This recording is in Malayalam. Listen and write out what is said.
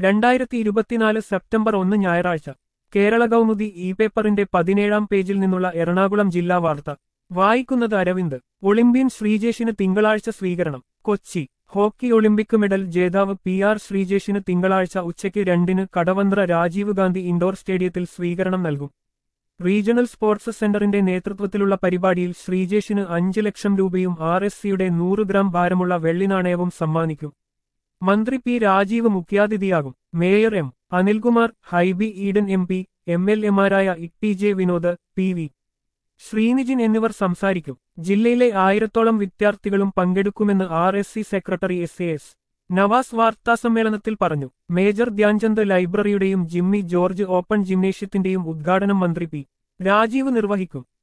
രണ്ടായിരത്തി ഇരുപത്തിനാല് സെപ്റ്റംബർ ഒന്ന് ഞായറാഴ്ച കേരള കൗമുദി ഇ പേപ്പറിന്റെ പതിനേഴാം പേജിൽ നിന്നുള്ള എറണാകുളം ജില്ലാ വാർത്ത വായിക്കുന്നത് അരവിന്ദ് ഒളിമ്പ്യൻ ശ്രീജേഷിന് തിങ്കളാഴ്ച സ്വീകരണം കൊച്ചി ഹോക്കി ഒളിമ്പിക് മെഡൽ ജേതാവ് പി ആർ ശ്രീജേഷിന് തിങ്കളാഴ്ച ഉച്ചയ്ക്ക് രണ്ടിന് കടവന്ത്ര രാജീവ് ഗാന്ധി ഇൻഡോർ സ്റ്റേഡിയത്തിൽ സ്വീകരണം നൽകും റീജിയണൽ സ്പോർട്സ് സെന്ററിന്റെ നേതൃത്വത്തിലുള്ള പരിപാടിയിൽ ശ്രീജേഷിന് അഞ്ച് ലക്ഷം രൂപയും ആർ എസ് സിയുടെ നൂറ് ഗ്രാം ഭാരമുള്ള വെള്ളിനാണയവും സമ്മാനിക്കും മന്ത്രി പി രാജീവ് മുഖ്യാതിഥിയാകും mayor M Anilkumar Hibi Eden M P M L എമാരായ E J Vinod P V Sreenijin എന്നിവർ സംസാരിക്കും ജില്ലയിലെ ആയിരത്തോളം വിദ്യാർത്ഥികളും പങ്കെടുക്കുമെന്ന് R S C secretary S A S Navas വാർത്താസമ്മേളനത്തിൽ പറഞ്ഞു മേജർ ധ്യാൻചന്ദ് ലൈബ്രറിയുടെയും ജിമ്മി ജോർജ് ഓപ്പൺ ജിംനേഷ്യത്തിന്റെയും ഉദ്ഘാടനം മന്ത്രി പി രാജീവ് നിർവഹിക്കും